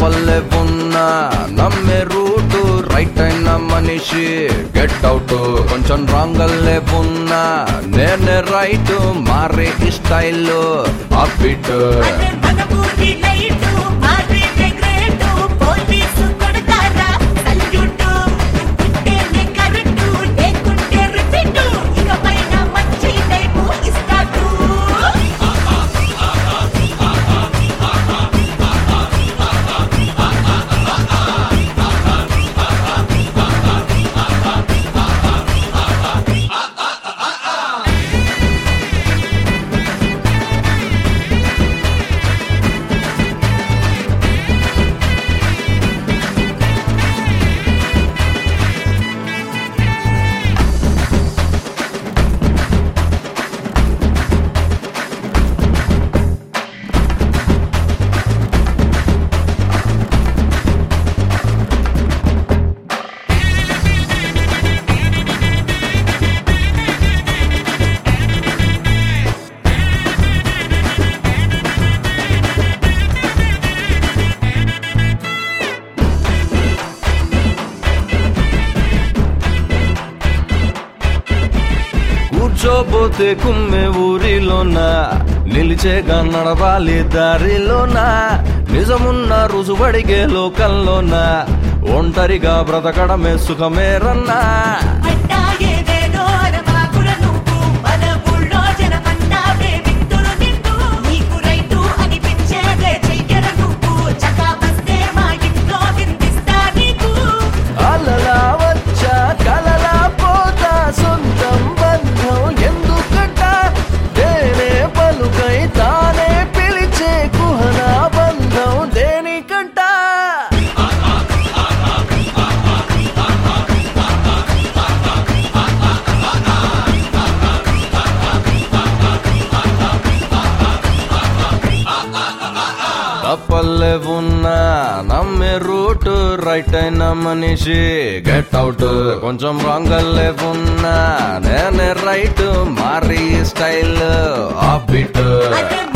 తప్పల్లే ఉన్నా నమ్మే route right అయిన మనిషి గెట్ అవుట్ కొంచెం రాంగ్ అల్లే ఉన్నా నేనే రైట్ మారే స్టైల్ అప్పిట్ అదే మనమూరి లైటు మారేదే గ్రేటు పోలీసు కొడతారా సల్యూటు ఉంటేనే కరెక్టు లేకుంటే రిపీటు ఇక పైన మంచి టైపు ఇస్తాడు కూర్చోబోతే కుమ్మె ఊరిలోన నిలిచేగా నడవాలి దారిలోన నిజమున్న రుజువడిగే లోకంలోన ఒంటరిగా బ్రతకడమే సుఖమేరన్నా అట్టాగేదేదో అనమాకుల నువ్వు మన ఊళ్ళో జనమన్నావే వింటురు నిన్ను నీకు రైటు అనిపించేదే చెయ్యర నువ్వు చకా వస్తే మా ఇంట్లో విందిస్తా నీకు అలలా వచ్చా కలలా పోతా సొంతం బంధం ఎందుకంట దేనే పలుకై తానే పిలిచే కుహనా బంధం దేనికంట తప్పల్లే ఉన్నా నమ్మే రూట్ రైట్ అయిన మనిషి గెట్ అవుట్ కొంచెం రాంగ్ అల్లే ఉన్నా నేనే రైట్ మారి స్టైల్ ఆఫ్ బిట్ అదే